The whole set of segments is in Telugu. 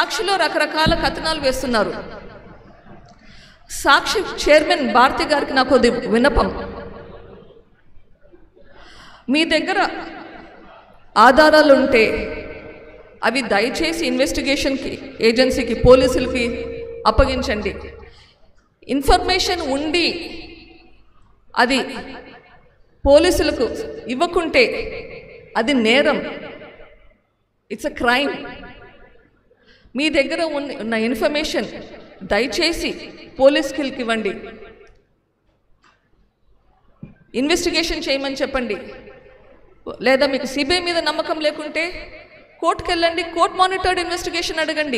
సాక్షిలో రకరకాల కథనాలు వేస్తున్నారు సాక్షి చైర్మన్ భారతి గారికి నాకు కొద్ది విన్నపం మీ దగ్గర ఆధారాలు ఉంటే అవి దయచేసి ఇన్వెస్టిగేషన్కి ఏజెన్సీకి పోలీసులకి అప్పగించండి ఇన్ఫర్మేషన్ ఉండి అది పోలీసులకు ఇవ్వకుంటే అది నేరం ఇట్స్ అ క్రైమ్ మీ దగ్గర ఉన్న ఉన్న ఇన్ఫర్మేషన్ దయచేసి పోలీస్కి ఇవ్వండి ఇన్వెస్టిగేషన్ చేయమని చెప్పండి లేదా మీకు సిబిఐ మీద నమ్మకం లేకుంటే కోర్టుకు వెళ్ళండి కోర్ట్ మానిటర్డ్ ఇన్వెస్టిగేషన్ అడగండి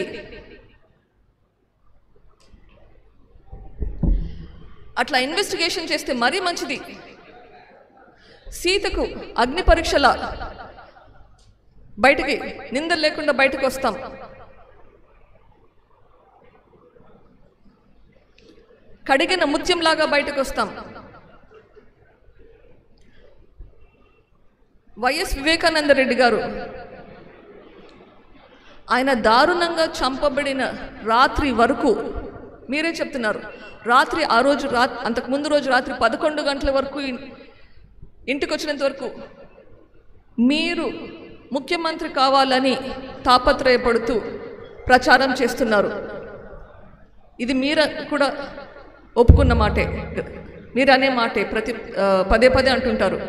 అట్లా ఇన్వెస్టిగేషన్ చేస్తే మరీ మంచిది సీతకు అగ్ని పరీక్షల బయటికి నిందలు లేకుండా బయటకు వస్తాం కడిగిన ముత్యంలాగా బయటకు వస్తాం వైఎస్ వివేకానంద రెడ్డి గారు ఆయన దారుణంగా చంపబడిన రాత్రి వరకు మీరే చెప్తున్నారు రాత్రి ఆ రోజు రా అంతకు ముందు రోజు రాత్రి పదకొండు గంటల వరకు ఇన్- ఇంటికి వచ్చినంత వరకు మీరు ముఖ్యమంత్రి కావాలని తాపత్రయపడుతూ ప్రచారం చేస్తున్నారు ఇది మీరు కూడా ఒప్పుకున్న మాటే మీరు అనే మాటే ప్రతి ఆ, పదే పదే అంటుంటారు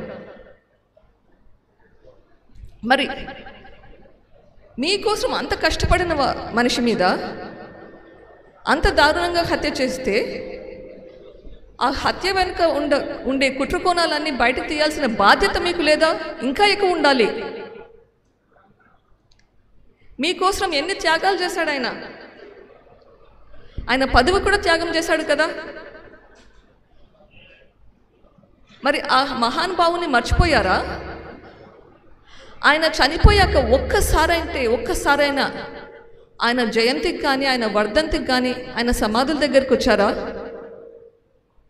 మరి మీకోసం అంత కష్టపడిన వా- మనిషి మీద అంత దారుణంగా హత్య చేస్తే ఆ హత్య వెనుక ఉండ ఉండే కుట్రకోణాలన్నీ బయటకు తీయాల్సిన బాధ్యత మీకు లేదా ఇంకా ఎక్కువ ఉండాలి మీకోసం ఎన్ని త్యాగాలు చేశాడు ఆయన ఆయన పదవి కూడా త్యాగం చేశాడు కదా మరి ఆ మహానుభావుని మర్చిపోయారా ఆయన చనిపోయాక ఒక్కసారైతే ఒక్కసారైనా ఆయన జయంతికి కానీ ఆయన వర్ధంతికి కానీ ఆయన సమాధుల దగ్గరికి వచ్చారా